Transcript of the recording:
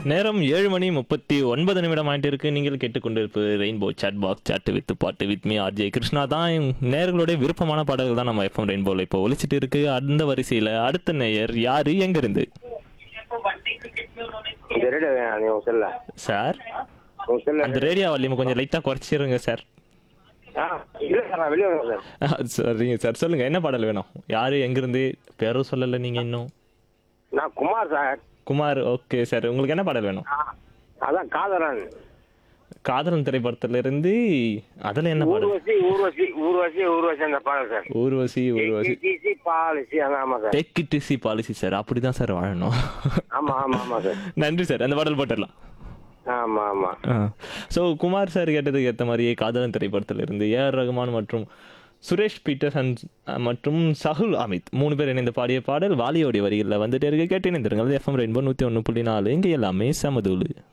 நேரம் ஏழு மணி முப்பத்தி ஒன்பது நிமிடம் ஆயிட்டு இருக்கு நீங்கள் கேட்டுக்கொண்டிருப்பது rainbow chat box chat with பாட்டு வித் மீ ஆர்ஜே கிருஷ்ணா தான் நேர்களுடைய விருப்பமான பாடல்கள் தான் நம்ம எஃப்எம் ரெயின்போல இப்போ ஒலிச்சிட்டு இருக்கு அந்த வரிசையில அடுத்த நேயர் யாரு எங்க இருந்து இந்த ரேடியோ வேணாம் நீ உன் செல்ல சார் உன் செல்ல அந்த ரேடியோ வால்யூம் கொஞ்சம் லைட்டா குறைச்சிருங்க சார் ஆ இல்லை சார் நான் வெளியே வரேன் சார் ஆ, சரிங்க சார் சொல்லுங்க என்ன பாடல் வேணும் யாரு எங்க இருந்து பேரும் சொல்லல நீங்க இன்னும் நான் Kumar sir Kumar okay sir உங்களுக்கு என்ன பாடல் வேணும் ஆ, அதான் காதலன் காதலன் திரைப்படத்துல இருந்து அதுல என்ன பாடல் ஊர்வசி ஊர்வசி ஊர்வசி ஊர்வசி அந்த பாடல் sir Urvasi Urvasi easy policy அதான் ஆமாம் sir take easy policy sir அப்படிதான் சார் வாழணும் ஆமாம் ஆமாம் ஆமாம் சார் நன்றி சார் அந்த பாடல் போட்டுடலாம் ஆமாம் ஆமாம் ஸோ குமார் சார் கேட்டதுக்கு ஏற்ற மாதிரியே காதலன் திரைப்படத்தில் இருந்து ஏஆர் ரகுமான் மற்றும் சுரேஷ் பீட்டர்சன் அஹ், மற்றும் சஹுல் அமித் மூணு பேர் இணைந்து பாடிய பாடல் வாலியோடைய வரிகளில் வந்துட்டே இருக்கு கேட்டு இணைந்திருங்கள் எஃப்எம் ரெயின்போ நூற்றி ஒன்று புள்ளி நாலு இங்கே எல்லாமே சமதூளு